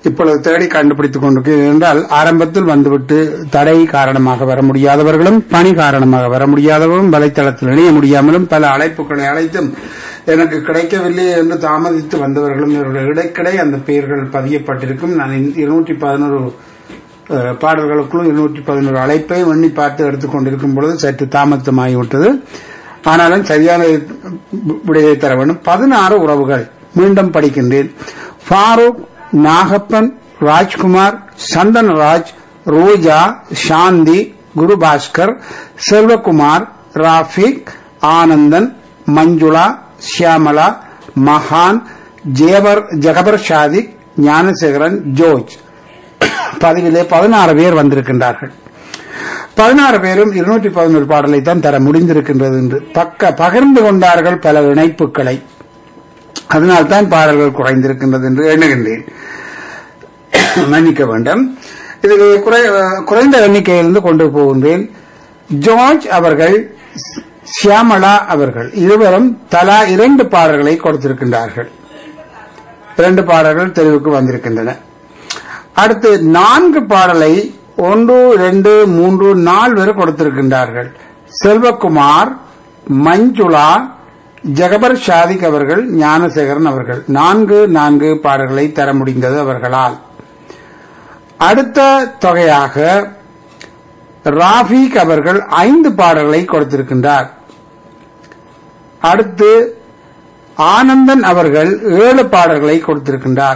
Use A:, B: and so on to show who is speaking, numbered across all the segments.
A: இப்பொழுது தேடி கண்டுபிடித்துக் கொண்டிருக்கிறேன் என்றால் ஆரம்பத்தில் வந்துவிட்டு தடை காரணமாக வர முடியாதவர்களும் பணி காரணமாக வர முடியாதவர்களும் வலைத்தளத்தில் இணைய முடியாமலும் பல அழைப்புகளை அழைத்தும் எனக்கு கிடைக்கவில்லை என்று தாமதித்து வந்தவர்களும் இவர்கள் இடைக்கிடை அந்த பெயர்கள் பதியப்பட்டிருக்கும் நான் இருநூற்றி பதினோரு அஹ், பாடல்களுக்குள்ளும் இருநூற்றி பதினோரு அழைப்பை எண்ணி பார்த்து எடுத்துக்கொண்டிருக்கும் பொழுது சற்று தாமதமாகிவிட்டது ஆனாலும் சரியான விடையை தர வேண்டும் பதினாறு உறவுகள் மீண்டும் படிக்கின்றேன் ஃபாரூக் நாகப்பன் ராஜ்குமார் சந்தன்ராஜ் ரோஜா சாந்தி குருபாஸ்கர் செல்வகுமார் ராஃபிக் ஆனந்தன் மஞ்சுளா ஷியாமலா மகான் ஜேபர் ஜகபர் ஷாதிக் ஞானசேகரன் ஜோர்ஜ் பதிவிலே பதினாறு பேர் வந்திருக்கின்றார்கள் பதினாறு பேரும் இருநூற்றி பதினோரு பாடலை தான் தர முடிந்திருக்கின்றது என்று பக்க பகிர்ந்து கொண்டார்கள் பல இணைப்புகளை அதனால்தான் பாடல்கள் குறைந்திருக்கின்றது என்று எண்ணுகின்றேன் மன்னிக்க வேண்டும் இதில் குறை- குறைந்த எண்ணிக்கையிலிருந்து கொண்டு போகின்றேன் ஜார்ஜ் அவர்கள் சியாமளா அவர்கள் இருவரும் தலா இரண்டு பாடல்களை கொடுத்திருக்கின்றார்கள் இரண்டு பாடல்கள் தெளிவுக்கு வந்திருக்கின்றன அடுத்து நான்கு பாடலை ஒன்று இரண்டு மூன்று நாலு பேர் கொடுத்திருக்கின்றார்கள் செல்வகுமார் மஞ்சுளா ஜெகபர் ஷாதிக் அவர்கள் ஞானசேகரன் அவர்கள் நான்கு நான்கு பாடல்களை தர முடிந்தது அவர்களால் அடுத்த தொகையாக ராஃபிக் அவர்கள் ஐந்து பாடல்களை கொடுத்திருக்கின்றார் அடுத்து ஆனந்தன் அவர்கள் ஏழு பாடல்களை கொடுத்திருக்கின்றார்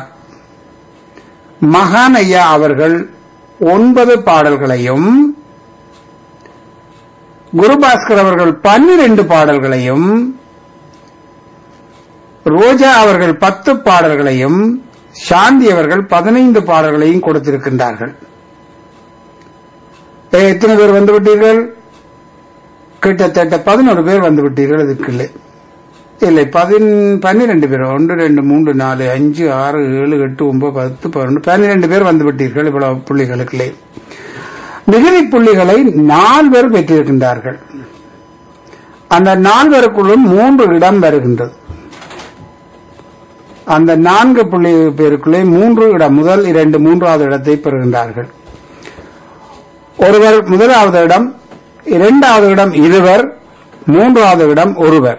A: மகான் ஐயா அவர்கள் ஒன்பது பாடல்களையும் குருபாஸ்கர் அவர்கள் பன்னிரண்டு பாடல்களையும் ரோஜா அவர்கள் பத்து பாடல்களையும் சாந்தி அவர்கள் பதினைந்து பாடல்களையும் கொடுத்திருக்கின்றார்கள் ஏ, எத்தனை பேர் வந்து விட்டீர்கள் கிட்டத்தட்ட பதினோரு பேர் வந்து விட்டீர்கள் இதுக்குள்ளே இல்லை பதின் பன்னிரெண்டு பேர் ஒன்று ரெண்டு மூன்று நாலு அஞ்சு ஆறு ஏழு எட்டு ஒன்பது பத்து பதினொன்று பன்னிரெண்டு பேர் வந்து விட்டீர்கள் இவ்வளவு புள்ளிகளுக்குள்ளே மிகுதி புள்ளிகளை நால்வர் பெற்றிருக்கின்றார்கள் அந்த நால்வருக்குள்ளும் மூன்று இடம் வருகின்றது அந்த நான்கு புள்ளி பேருக்குள்ளே மூன்று இடம் முதல் இரண்டு மூன்றாவது இடத்தை பெறுகின்றார்கள் ஒருவர் முதலாவது இடம் இரண்டாவது இடம் இருவர் மூன்றாவது இடம் ஒருவர்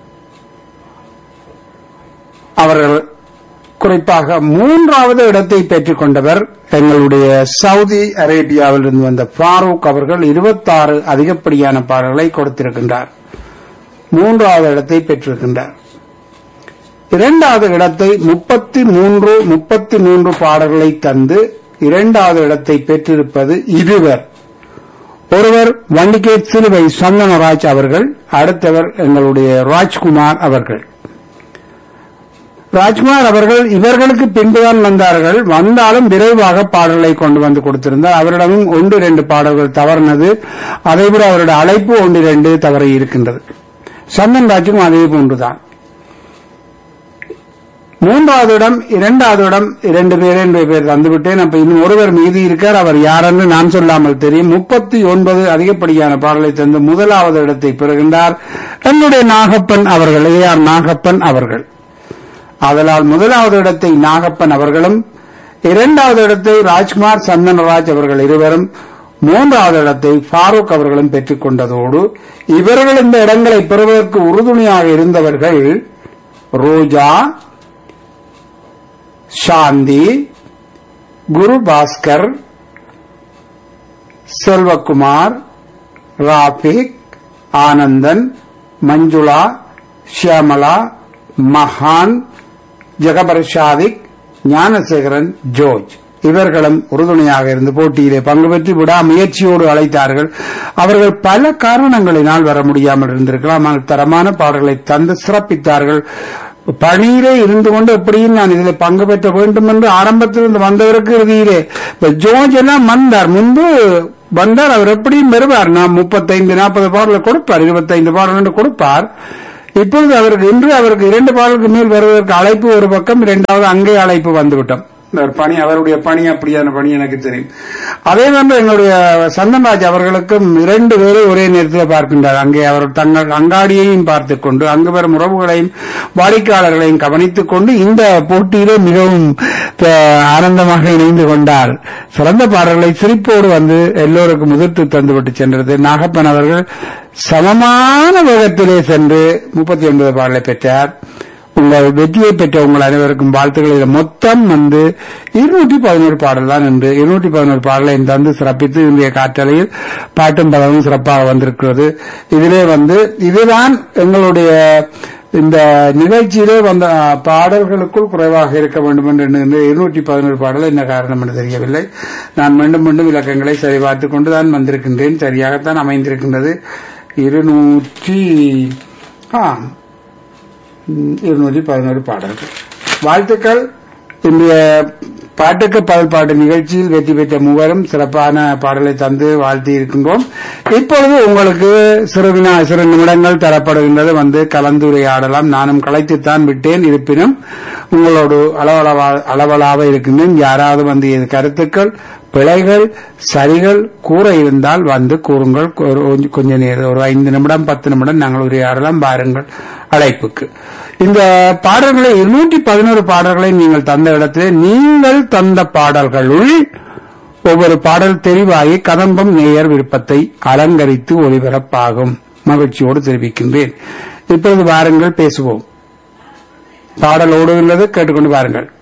A: அவர்கள் குறிப்பாக மூன்றாவது இடத்தை பெற்றுக் கொண்டவர் எங்களுடைய சவுதி அரேபியாவிலிருந்து வந்த ஃபாரூக் அவர்கள் இருபத்தாறு அதிகப்படியான பாடல்களை கொடுத்திருக்கின்றார் மூன்றாவது இடத்தை பெற்றிருக்கின்றார் இரண்டாவது இடத்தை முப்பத்தி மூன்று முப்பத்தி மூன்று பாடல்களை தந்து இரண்டாவது இடத்தை பெற்றிருப்பது இருவர் ஒருவர் வண்டிகேட் சிலுவை சந்தனராஜ் அவர்கள் அடுத்தவர் எங்களுடைய ராஜ்குமார் அவர்கள் ராஜ்குமார் அவர்கள் இவர்களுக்கு பின்புதான் வந்தார்கள் வந்தாலும் விரைவாக பாடல்களை கொண்டு வந்து கொடுத்திருந்தார் அவரிடமும் ஒன்று இரண்டு பாடல்கள் தவறினது அதைவிட அவருடைய அழைப்பு ஒன்று இரண்டு தவறி இருக்கின்றது சந்தன் ராஜுக்கும் அதே போன்றுதான் மூன்றாவது இடம் இரண்டாவது இடம் இரண்டு பேர் என்று பேர் தந்துவிட்டேன் அப்ப இன்னும் ஒருவர் மீதி இருக்கார் அவர் யாரென்று நான் சொல்லாமல் தெரியும் முப்பத்தி ஒன்பது அதிகப்படியான பாடலை தந்து முதலாவது இடத்தை பெறுகின்றார் என்னுடைய நாகப்பன் அவர்கள் ஏஆர் நாகப்பன் அவர்கள் அதனால் முதலாவது இடத்தை நாகப்பன் அவர்களும் இரண்டாவது இடத்தை ராஜ்குமார் சந்தனராஜ் அவர்கள் இருவரும் மூன்றாவது இடத்தை ஃபாரூக் அவர்களும் பெற்றுக் கொண்டதோடு இவர்கள் இந்த இடங்களை பெறுவதற்கு உறுதுணையாக இருந்தவர்கள் ரோஜா சாந்தி குரு பாஸ்கர் செல்வகுமார் ராபிக் ஆனந்தன் மஞ்சுளா ஷியாமலா மகான் ஜெகபர் ஷாதிக் ஞானசேகரன் ஜோர்ஜ் இவர்களும் உறுதுணையாக இருந்து போட்டியிலே பங்கு பெற்று விடாமுயற்சியோடு அழைத்தார்கள் அவர்கள் பல காரணங்களினால் வர முடியாமல் இருந்திருக்கலாம் ஆனால் தரமான பாடல்களை தந்து சிறப்பித்தார்கள் பணியிலே இருந்து கொண்டு எப்படியும் நான் இதில் பங்கு பெற்ற வேண்டும் என்று ஆரம்பத்திலிருந்து வந்தவருக்கு இறுதியிலே இப்ப ஜோர்ஜ் எல்லாம் வந்தார் முன்பு வந்தார் அவர் எப்படியும் பெறுவார் நான் முப்பத்தைந்து நாற்பது பாடல் கொடுப்பார் இருபத்தைந்து பாடல் என்று கொடுப்பார் இப்பொழுது அவருக்கு இன்று அவருக்கு இரண்டு பாடலுக்கு மேல் வருவதற்கு அழைப்பு ஒரு பக்கம் இரண்டாவது அங்கே அழைப்பு வந்துவிட்டோம் இந்த பணி அவருடைய பணி அப்படியான பணி எனக்கு தெரியும் அதே வந்து எங்களுடைய சந்தன்ராஜ் அவர்களுக்கும் இரண்டு பேரை ஒரே நேரத்தில் பார்க்கின்றார் அங்கே அவர் தங்கள் அங்காடியையும் பார்த்துக் கொண்டு அங்கு வரும் உறவுகளையும் வாடிக்கையாளர்களையும் கவனித்துக் கொண்டு இந்த போட்டியிலே மிகவும் அஹ், ஆனந்தமாக இணைந்து கொண்டார் சிறந்த பாடல்களை சிரிப்போடு வந்து எல்லோருக்கும் முதிர்த்து தந்துவிட்டு சென்றது நாகப்பன் அவர்கள் சமமான வேகத்திலே சென்று முப்பத்தி ஒன்பது பாடலை பெற்றார் உங்கள் வெற்றியை பெற்ற உங்கள் அனைவருக்கும் வாழ்த்துக்கள் இதுல மொத்தம் வந்து இருநூற்றி பதினோரு பாடல் தான் என்று இருநூற்றி பதினோரு பாடலை தந்து சிறப்பித்து இன்றைய காற்றலையில் பாட்டும் பதவும் சிறப்பாக வந்திருக்கிறது இதிலே வந்து இதுதான் எங்களுடைய இந்த நிகழ்ச்சியிலே வந்த ஆ, பாடல்களுக்குள் குறைவாக இருக்க வேண்டும் என்று எண்ணுகின்ற இருநூற்றி பதினோரு பாடல் என்ன காரணம் என்று தெரியவில்லை நான் மீண்டும் மீண்டும் விளக்கங்களை சரிபார்த்துக் கொண்டு தான் வந்திருக்கின்றேன் சரியாகத்தான் அமைந்திருக்கின்றது இருநூற்றி ஆ இருநூற்றி பதினோரு பாடல்கள் வாழ்த்துக்கள் இன்றைய பாட்டுக்கு பதில் பாட்டு நிகழ்ச்சியில் வெற்றி பெற்ற மூவரும் சிறப்பான பாடலை தந்து வாழ்த்தி இருக்கின்றோம் இப்பொழுது உங்களுக்கு சிறு வினா சிறு நிமிடங்கள் தரப்படுகின்றது வந்து கலந்துரையாடலாம் நானும் கலைத்துத்தான் விட்டேன் இருப்பினும் உங்களோடு அளவளவா அளவலாக இருக்கின்றேன் யாராவது வந்து இது கருத்துக்கள் பிழைகள் சரிகள் கூற இருந்தால் வந்து கூறுங்கள் ஒரு- கொஞ்ச நேரம் ஒரு ஐந்து நிமிடம் பத்து நிமிடம் நாங்கள் உரையாடலாம் பாருங்கள் அழைப்புக்கு இந்த பாடல்களை இருநூற்றி பதினோரு பாடல்களை நீங்கள் தந்த இடத்திலே நீங்கள் தந்த பாடல்களுள் ஒவ்வொரு பாடல் தெரிவாகி கதம்பம் நேயர் விருப்பத்தை அலங்கரித்து ஒளிபரப்பாகும் மகிழ்ச்சியோடு தெரிவிக்கின்றேன் இப்பொழுது வாருங்கள் பேசுவோம் பாடல் ஓடுகின்றது கேட்டுக்கொண்டு வாருங்கள்